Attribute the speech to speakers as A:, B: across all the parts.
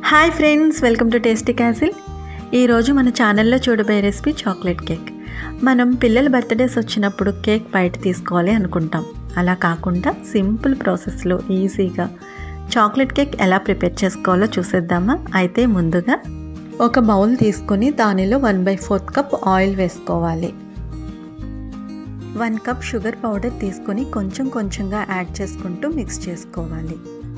A: hi friends welcome to tasty castle ఈరోజు మన ఛానల్లో చూడబోయే రెసిపీ చాక్లెట్ కేక్ మనం పిల్లల బర్త్డేస్ వచ్చినప్పుడు కేక్ బయట తీసుకోవాలి అనుకుంటాం అలా కాకుండా సింపుల్ ప్రాసెస్లో ఈజీగా చాక్లెట్ కేక్ ఎలా ప్రిపేర్ చేసుకోవాలో చూసేద్దామా అయితే ముందుగా ఒక బౌల్ తీసుకొని దానిలో one by fourth cup oil వేసుకోవాలి వన్ కప్ షుగర్ పౌడర్ తీసుకొని కొంచెం కొంచెంగా యాడ్ చేసుకుంటూ మిక్స్ చేసుకోవాలి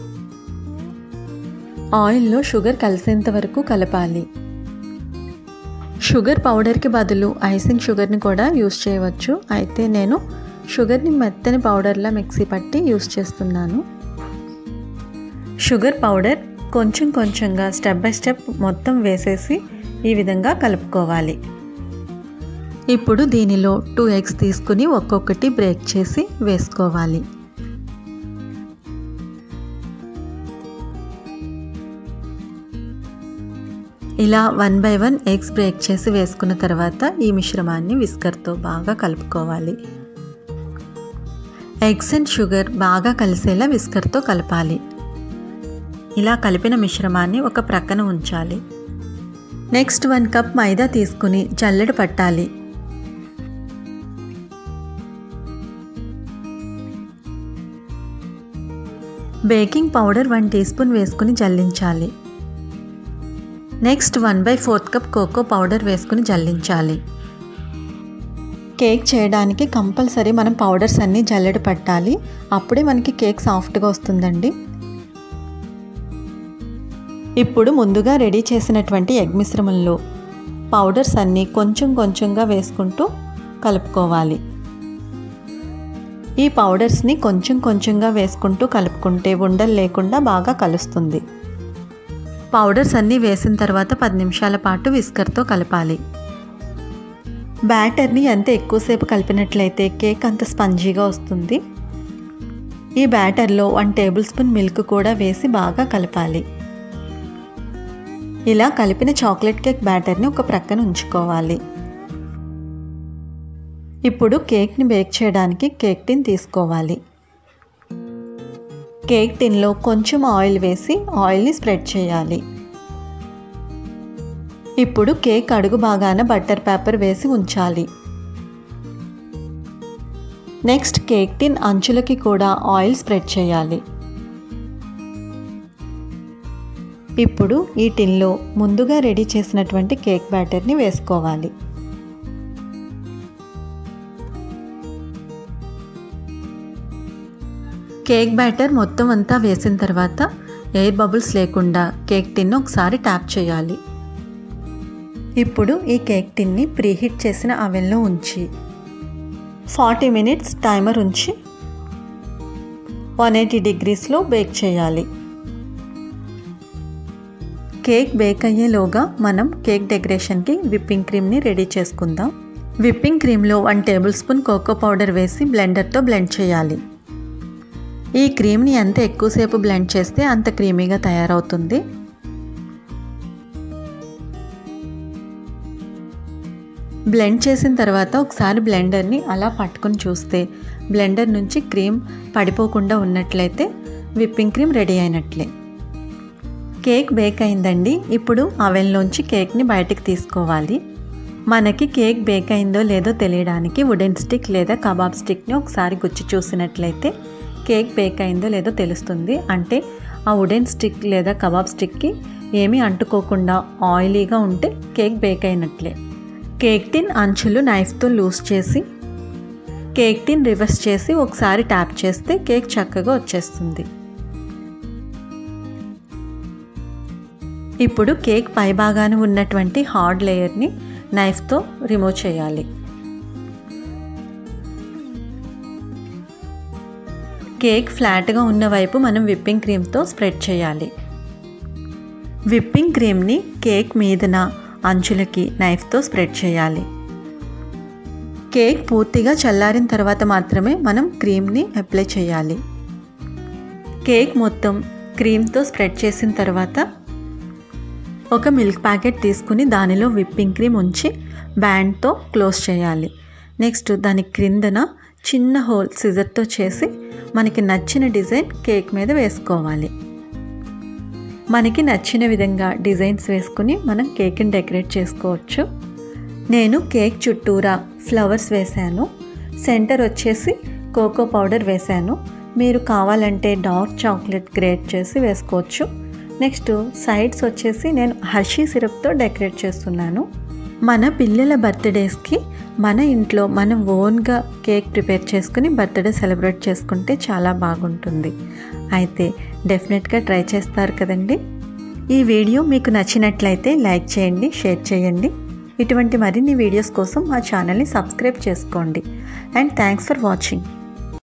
A: ఆయిల్లో షుగర్ కలిసేంత వరకు కలపాలి షుగర్ పౌడర్కి బదులు ఐసింగ్ షుగర్ని కూడా యూస్ చేయవచ్చు అయితే నేను షుగర్ని మెత్తని పౌడర్లా మిక్సీ పట్టి యూస్ చేస్తున్నాను షుగర్ పౌడర్ కొంచెం కొంచెంగా స్టెప్ బై స్టెప్ మొత్తం వేసేసి ఈ విధంగా కలుపుకోవాలి ఇప్పుడు దీనిలో టూ ఎగ్స్ తీసుకుని ఒక్కొక్కటి బ్రేక్ చేసి వేసుకోవాలి ఇలా one by one eggs break చేసి వేసుకున్న తర్వాత ఈ మిశ్రమాన్ని విస్కర్తో బాగా కలుపుకోవాలి ఎగ్స్ అండ్ షుగర్ బాగా కలిసేలా విస్కర్తో కలపాలి ఇలా కలిపిన మిశ్రమాన్ని ఒక ప్రక్కన ఉంచాలి నెక్స్ట్ వన్ కప్ మైదా తీసుకుని జల్లెడ పట్టాలి baking powder one tea spoon వేసుకుని జల్లించాలి next one by fourth cup cocoa powder వేసుకుని జల్లించాలి కేక్ చేయడానికి కంపల్సరీ మనం పౌడర్స్ అన్నీ జల్లెడ పట్టాలి అప్పుడే మనకి కేక్ సాఫ్ట్గా వస్తుందండి ఇప్పుడు ముందుగా రెడీ చేసినటువంటి ఎగ్ మిశ్రమంలో పౌడర్స్ అన్నీ కొంచెం కొంచెంగా వేసుకుంటూ కలుపుకోవాలి ఈ పౌడర్స్ని కొంచెం కొంచెంగా వేసుకుంటూ కలుపుకుంటే ఉండలు లేకుండా బాగా కలుస్తుంది పౌడర్స్ అన్నీ వేసిన తర్వాత పది నిమిషాల పాటు విస్కర్తో కలపాలి బ్యాటర్ని ఎంత ఎక్కువసేపు కలిపినట్లయితే కేక్ అంత స్పంజీగా వస్తుంది ఈ బ్యాటర్లో వన్ టేబుల్ స్పూన్ మిల్క్ కూడా వేసి బాగా కలపాలి ఇలా కలిపిన చాక్లెట్ కేక్ బ్యాటర్ని ఒక ప్రక్కన ఉంచుకోవాలి ఇప్పుడు కేక్ని బేక్ చేయడానికి కేక్ టిన్ తీసుకోవాలి కేక్ టిన్లో కొంచెం ఆయిల్ వేసి ఆయిల్ని స్ప్రెడ్ చేయాలి ఇప్పుడు కేక్ అడుగు బాగాన బట్టర్ పేపర్ వేసి ఉంచాలి నెక్స్ట్ కేక్ టిన్ అంచులకి కూడా ఆయిల్ స్ప్రెడ్ చేయాలి ఇప్పుడు ఈ టిన్లో ముందుగా రెడీ చేసినటువంటి కేక్ బ్యాటర్ని వేసుకోవాలి కేక్ బ్యాటర్ మొత్తం అంతా వేసిన తర్వాత ఎయిర్ బబుల్స్ లేకుండా కేక్ టిన్ను ఒకసారి ట్యాప్ చేయాలి ఇప్పుడు ఈ కేక్ టిన్ని ప్రీహీట్ చేసిన అవెన్లో ఉంచి ఫార్టీ మినిట్స్ టైమర్ ఉంచి వన్ ఎయిటీ డిగ్రీస్లో బేక్ చేయాలి కేక్ బేక్ అయ్యేలోగా మనం కేక్ డెకరేషన్కి విప్పింగ్ క్రీమ్ని రెడీ చేసుకుందాం విప్పింగ్ క్రీమ్లో one table spoon cocoa powder వేసి బ్లెండర్తో బ్లెండ్ చేయాలి ఈ క్రీమ్ని ఎంత ఎక్కువసేపు బ్లెండ్ చేస్తే అంత క్రీమీగా తయారవుతుంది బ్లెండ్ చేసిన తర్వాత ఒకసారి బ్లెండర్ని అలా పట్టుకొని చూస్తే బ్లెండర్ నుంచి క్రీమ్ పడిపోకుండా ఉన్నట్లయితే విప్పింగ్ క్రీమ్ రెడీ అయినట్లే కేక్ బేక్ అయిందండి ఇప్పుడు అవెన్లోంచి కేక్ని బయటకు తీసుకోవాలి మనకి కేక్ బేక్ అయిందో లేదో తెలియడానికి వుడెన్ స్టిక్ లేదా కబాబ్ స్టిక్ని ఒకసారి గుచ్చి చూసినట్లయితే కేక్ బేక్ అయిందో లేదో తెలుస్తుంది అంటే ఆ వుడెన్ స్టిక్ లేదా కబాబ్ స్టిక్కి ఏమీ అంటుకోకుండా ఆయిలీగా ఉంటే కేక్ బేక్ అయినట్లే కేక్ టిన్ అంచులు నైఫ్తో లూజ్ చేసి కేక్ టిన్ రివర్స్ చేసి ఒకసారి ట్యాప్ చేస్తే కేక్ చక్కగా వచ్చేస్తుంది ఇప్పుడు కేక్ పైభాగాన ఉన్నటువంటి హార్డ్ లేయర్ని నైఫ్తో రిమూవ్ చేయాలి కేక్ ఫ్లాట్గా ఉన్న వైపు మనం విప్పింగ్ క్రీమ్తో స్ప్రెడ్ చేయాలి విప్పింగ్ క్రీమ్ని కేక్ మీదన అంచులకి నైఫ్తో స్ప్రెడ్ చేయాలి కేక్ పూర్తిగా చల్లారిన తర్వాత మాత్రమే మనం క్రీమ్ని అప్లై చేయాలి కేక్ మొత్తం క్రీమ్తో స్ప్రెడ్ చేసిన తర్వాత ఒక మిల్క్ ప్యాకెట్ తీసుకుని దానిలో విప్పింగ్ క్రీమ్ ఉంచి బ్యాండ్తో క్లోజ్ చేయాలి నెక్స్ట్ దాని క్రిందన చిన్న హోల్ సిజర్తో చేసి మనకి నచ్చిన డిజైన్ కేక్ మీద వేసుకోవాలి మనకి నచ్చిన విధంగా డిజైన్స్ వేసుకుని మనం కేక్ని డెకరేట్ చేసుకోవచ్చు నేను కేక్ చుట్టూరా ఫ్లవర్స్ వేశాను సెంటర్ వచ్చేసి కోకో పౌడర్ వేశాను మీరు కావాలంటే డార్క్ చాక్లెట్ గ్రేట్ చేసి వేసుకోవచ్చు నెక్స్ట్ సైడ్స్ వచ్చేసి నేను హర్షీ సిరప్తో డెకరేట్ చేస్తున్నాను మన పిల్లల బర్త్డేస్కి మన ఇంట్లో మనం ఓన్గా కేక్ ప్రిపేర్ చేసుకుని బర్త్డే సెలబ్రేట్ చేసుకుంటే చాలా బాగుంటుంది అయితే డెఫినెట్గా ట్రై చేస్తారు కదండి ఈ వీడియో మీకు నచ్చినట్లయితే లైక్ చేయండి షేర్ చేయండి ఇటువంటి మరిన్ని వీడియోస్ కోసం మా ఛానల్ని సబ్స్క్రైబ్ చేసుకోండి అండ్ థ్యాంక్స్ ఫర్ వాచింగ్